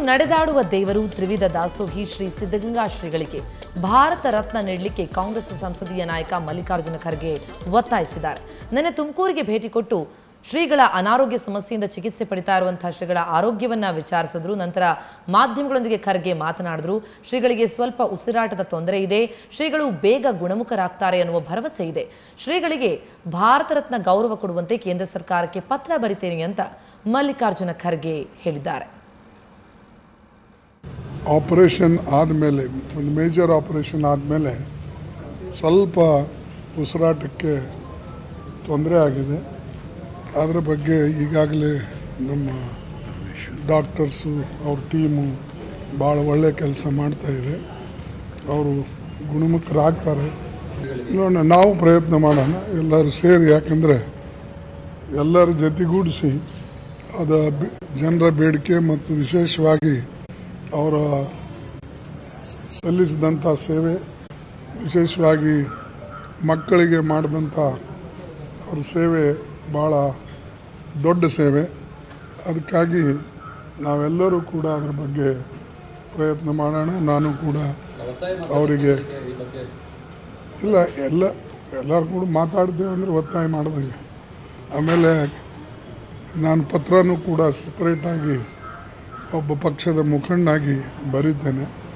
ನಡೆದಾಡುವ ದೇವರು ತ್ರಿವಿಧ ದಾಸೋಹಿ ಶ್ರೀ ಸಿದ್ಧಗಂಗಾ ಶ್ರೀಗಳಿಗೆ ಭಾರತ ರತ್ನ ನೀಡಲಿಕ್ಕೆ ಕಾಂಗ್ರೆಸ್ ಸಂಸದೀಯ ನಾಯಕ ಮಲ್ಲಿಕಾರ್ಜುನ ಖರ್ಗೆ ಒತ್ತಾಯಿಸಿದ್ದಾರೆ ನಿನ್ನೆ ತುಮಕೂರಿಗೆ ಭೇಟಿ ಕೊಟ್ಟು ಶ್ರೀಗಳ ಅನಾರೋಗ್ಯ ಸಮಸ್ಯೆಯಿಂದ ಚಿಕಿತ್ಸೆ ಪಡಿತಾ ಇರುವಂತಹ ಶ್ರೀಗಳ ಆರೋಗ್ಯವನ್ನ ವಿಚಾರಿಸಿದ್ರು ನಂತರ ಮಾಧ್ಯಮಗಳೊಂದಿಗೆ ಖರ್ಗೆ ಮಾತನಾಡಿದ್ರು ಶ್ರೀಗಳಿಗೆ ಸ್ವಲ್ಪ ಉಸಿರಾಟದ ತೊಂದರೆ ಇದೆ ಶ್ರೀಗಳು ಬೇಗ ಗುಣಮುಖರಾಗ್ತಾರೆ ಅನ್ನುವ ಭರವಸೆ ಇದೆ ಶ್ರೀಗಳಿಗೆ ಭಾರತ ರತ್ನ ಗೌರವ ಕೊಡುವಂತೆ ಕೇಂದ್ರ ಸರ್ಕಾರಕ್ಕೆ ಪತ್ರ ಬರಿತೇನೆ ಅಂತ ಮಲ್ಲಿಕಾರ್ಜುನ ಖರ್ಗೆ ಹೇಳಿದ್ದಾರೆ ಆಪರೇಷನ್ ಆದಮೇಲೆ ಒಂದು ಮೇಜರ್ ಆಪರೇಷನ್ ಆದಮೇಲೆ ಸ್ವಲ್ಪ ಉಸಿರಾಟಕ್ಕೆ ತೊಂದರೆ ಆಗಿದೆ ಅದರ ಬಗ್ಗೆ ಈಗಾಗಲೇ ನಮ್ಮ ಡಾಕ್ಟರ್ಸು ಅವ್ರ ಟೀಮು ಭಾಳ ಒಳ್ಳೆಯ ಕೆಲಸ ಮಾಡ್ತಾ ಇದೆ ಅವರು ಗುಣಮುಖರಾಗ್ತಾರೆ ನೋಡೋಣ ನಾವು ಪ್ರಯತ್ನ ಮಾಡೋಣ ಎಲ್ಲರೂ ಸೇರಿ ಯಾಕಂದರೆ ಎಲ್ಲರ ಜೊತೆಗೂಡಿಸಿ ಅದ ಬೆ- ಜನರ ಬೇಡಿಕೆ ಮತ್ತು ವಿಶೇಷವಾಗಿ ಅವರ ಸಲ್ಲಿಸಿದಂಥ ಸೇವೆ ವಿಶೇಷವಾಗಿ ಮಕ್ಕಳಿಗೆ ಮಾಡಿದಂಥ ಅವ್ರ ಸೇವೆ ಭಾಳ ದೊಡ್ಡ ಸೇವೆ ಅದಕ್ಕಾಗಿ ನಾವೆಲ್ಲರೂ ಕೂಡ ಅದ್ರ ಬಗ್ಗೆ ಪ್ರಯತ್ನ ಮಾಡೋಣ ನಾನು ಕೂಡ ಅವರಿಗೆ ಇಲ್ಲ ಎಲ್ಲ ಎಲ್ಲರೂ ಕೂಡ ಮಾತಾಡ್ತೇವೆ ಅಂದರೆ ಒತ್ತಾಯ ಮಾಡ್ದಂಗೆ ಆಮೇಲೆ ನಾನು ಪತ್ರನೂ ಕೂಡ ಸಪ್ರೇಟಾಗಿ ಒಬ್ಬ ಪಕ್ಷದ ಮುಖಂಡನಾಗಿ ಬರೀತೇನೆ